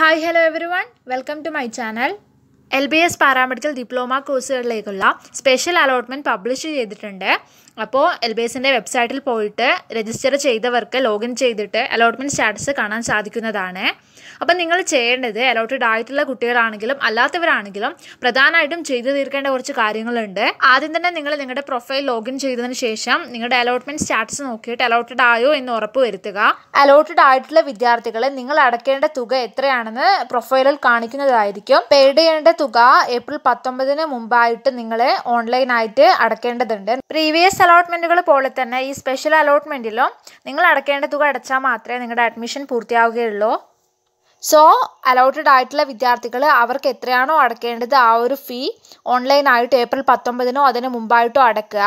hi hello everyone welcome to my channel L B S paramedical diploma കോഴ്സുകളിലേക്കുള്ള special allotment publish ചെയ്തിട്ടുണ്ട് അപ്പോൾ L B എസിൻ്റെ വെബ്സൈറ്റിൽ പോയിട്ട് രജിസ്റ്റർ ചെയ്തവർക്ക് ലോഗിൻ ചെയ്തിട്ട് അലോട്ട്മെൻറ്റ് സ്റ്റാറ്റസ് കാണാൻ സാധിക്കുന്നതാണ് അപ്പം നിങ്ങൾ ചെയ്യേണ്ടത് അലോട്ടഡ് ആയിട്ടുള്ള കുട്ടികളാണെങ്കിലും അല്ലാത്തവരാണെങ്കിലും പ്രധാനമായിട്ടും ചെയ്തു തീർക്കേണ്ട കുറച്ച് കാര്യങ്ങളുണ്ട് ആദ്യം തന്നെ നിങ്ങൾ നിങ്ങളുടെ പ്രൊഫൈൽ ലോഗിൻ ചെയ്തതിന് ശേഷം നിങ്ങളുടെ അലോട്ട്മെൻറ്റ് സ്റ്റാറ്റസ് നോക്കിയിട്ട് അലോട്ടഡ് ആയോ എന്ന് ഉറപ്പ് വരുത്തുക അലോട്ടഡ് ആയിട്ടുള്ള വിദ്യാർത്ഥികളെ നിങ്ങൾ അടക്കേണ്ട തുക എത്രയാണെന്ന് പ്രൊഫൈലിൽ കാണിക്കുന്നതായിരിക്കും പെയ്ഡ് ചെയ്യേണ്ട തുക ഏപ്രിൽ പത്തൊമ്പതിന് മുമ്പായിട്ട് നിങ്ങൾ ഓൺലൈനായിട്ട് അടക്കേണ്ടതുണ്ട് പ്രീവിയസ് അലോട്ട്മെൻറ്റുകൾ പോലെ തന്നെ ഈ സ്പെഷ്യൽ അലോട്ട്മെൻറ്റിലും നിങ്ങൾ അടക്കേണ്ട തുക അടച്ചാൽ മാത്രമേ നിങ്ങളുടെ അഡ്മിഷൻ പൂർത്തിയാവുകയുള്ളൂ സോ അലോട്ടഡ് ആയിട്ടുള്ള വിദ്യാർത്ഥികൾ അവർക്ക് എത്രയാണോ അടക്കേണ്ടത് ആ ഒരു ഫീ ഓൺലൈനായിട്ട് ഏപ്രിൽ പത്തൊമ്പതിനോ അതിന് മുമ്പായിട്ടോ അടക്കുക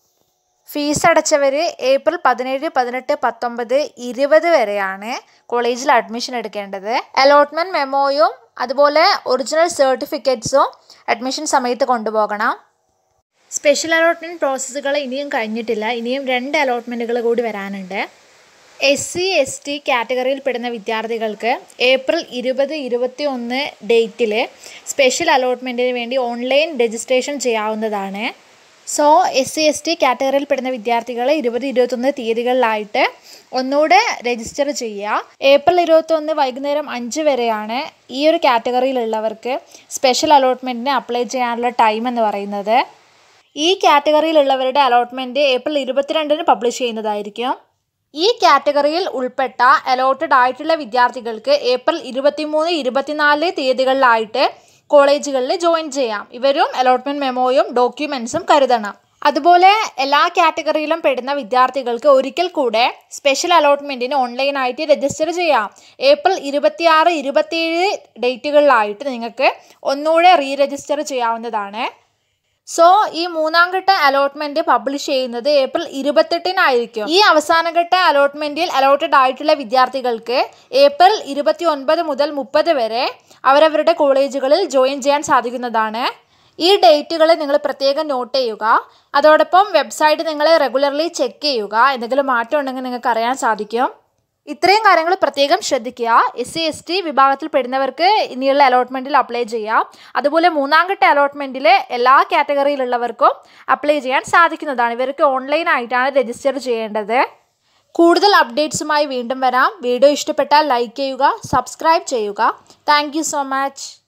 ഫീസ് അടച്ചവർ ഏപ്രിൽ പതിനേഴ് പതിനെട്ട് പത്തൊമ്പത് ഇരുപത് വരെയാണ് കോളേജിൽ അഡ്മിഷൻ എടുക്കേണ്ടത് അലോട്ട്മെൻറ്റ് മെമ്മോയും അതുപോലെ ഒറിജിനൽ സർട്ടിഫിക്കറ്റ്സും അഡ്മിഷൻ സമയത്ത് കൊണ്ടുപോകണം സ്പെഷ്യൽ അലോട്ട്മെൻറ്റ് പ്രോസസ്സുകൾ ഇനിയും കഴിഞ്ഞിട്ടില്ല ഇനിയും രണ്ട് അലോട്ട്മെൻറ്റുകൾ കൂടി വരാനുണ്ട് എസ് സി എസ് ടി കാറ്റഗറിയിൽ പെടുന്ന വിദ്യാർത്ഥികൾക്ക് ഏപ്രിൽ ഇരുപത് ഇരുപത്തി ഒന്ന് ഡേറ്റിൽ സ്പെഷ്യൽ അലോട്ട്മെൻറ്റിന് വേണ്ടി ഓൺലൈൻ രജിസ്ട്രേഷൻ ചെയ്യാവുന്നതാണ് so S C S T കാറ്റഗറിയിൽ പെടുന്ന വിദ്യാർത്ഥികൾ ഇരുപത് ഇരുപത്തൊന്ന് തീയതികളിലായിട്ട് ഒന്നുകൂടെ രജിസ്റ്റർ ചെയ്യുക ഏപ്രിൽ ഇരുപത്തൊന്ന് വൈകുന്നേരം അഞ്ച് വരെയാണ് ഈ ഒരു കാറ്റഗറിയിലുള്ളവർക്ക് സ്പെഷ്യൽ അലോട്ട്മെൻറ്റിന് അപ്ലൈ ചെയ്യാനുള്ള ടൈം എന്ന് പറയുന്നത് ഈ കാറ്റഗറിയിലുള്ളവരുടെ അലോട്ട്മെൻറ്റ് ഏപ്രിൽ ഇരുപത്തിരണ്ടിന് പബ്ലിഷ് ചെയ്യുന്നതായിരിക്കും ഈ കാറ്റഗറിയിൽ ഉൾപ്പെട്ട അലോട്ടഡ് ആയിട്ടുള്ള വിദ്യാർത്ഥികൾക്ക് ഏപ്രിൽ ഇരുപത്തിമൂന്ന് ഇരുപത്തിനാല് തീയതികളിലായിട്ട് കോളേജുകളിൽ ജോയിൻ ചെയ്യാം ഇവരും അലോട്ട്മെൻറ്റ് മെമ്മോയും ഡോക്യുമെൻസും കരുതണം അതുപോലെ എല്ലാ കാറ്റഗറിയിലും പെടുന്ന വിദ്യാർത്ഥികൾക്ക് ഒരിക്കൽ കൂടെ സ്പെഷ്യൽ അലോട്ട്മെൻറ്റിന് ഓൺലൈനായിട്ട് രജിസ്റ്റർ ചെയ്യാം ഏപ്രിൽ ഇരുപത്തിയാറ് ഇരുപത്തിയേഴ് ഡേറ്റുകളിലായിട്ട് നിങ്ങൾക്ക് ഒന്നുകൂടെ റീ രജിസ്റ്റർ ചെയ്യാവുന്നതാണ് സോ ഈ മൂന്നാം ഘട്ട അലോട്ട്മെന്റ് പബ്ലിഷ് ചെയ്യുന്നത് ഏപ്രിൽ ഇരുപത്തെട്ടിനായിരിക്കും ഈ അവസാനഘട്ട അലോട്ട്മെന്റിൽ അലോട്ടഡ് ആയിട്ടുള്ള വിദ്യാർത്ഥികൾക്ക് ഏപ്രിൽ ഇരുപത്തി ഒൻപത് മുതൽ മുപ്പത് വരെ അവരവരുടെ കോളേജുകളിൽ ജോയിൻ ചെയ്യാൻ സാധിക്കുന്നതാണ് ഈ ഡേറ്റുകൾ നിങ്ങൾ പ്രത്യേകം നോട്ട് ചെയ്യുക അതോടൊപ്പം വെബ്സൈറ്റ് നിങ്ങൾ റെഗുലർലി ചെക്ക് ചെയ്യുക എന്തെങ്കിലും മാറ്റം ഉണ്ടെങ്കിൽ നിങ്ങൾക്ക് അറിയാൻ സാധിക്കും ഇത്രയും കാര്യങ്ങൾ പ്രത്യേകം ശ്രദ്ധിക്കുക എസ് സി എസ് ടി വിഭാഗത്തിൽ പെടുന്നവർക്ക് ഇനിയുള്ള അലോട്ട്മെൻറ്റിൽ അപ്ലൈ ചെയ്യാം അതുപോലെ മൂന്നാം ഘട്ട അലോട്ട്മെൻറ്റിൽ എല്ലാ കാറ്റഗറിയിലുള്ളവർക്കും അപ്ലൈ ചെയ്യാൻ സാധിക്കുന്നതാണ് ഇവർക്ക് ഓൺലൈനായിട്ടാണ് രജിസ്റ്റർ ചെയ്യേണ്ടത് കൂടുതൽ അപ്ഡേറ്റ്സുമായി വീണ്ടും വരാം വീഡിയോ ഇഷ്ടപ്പെട്ടാൽ ലൈക്ക് ചെയ്യുക സബ്സ്ക്രൈബ് ചെയ്യുക താങ്ക് സോ മച്ച്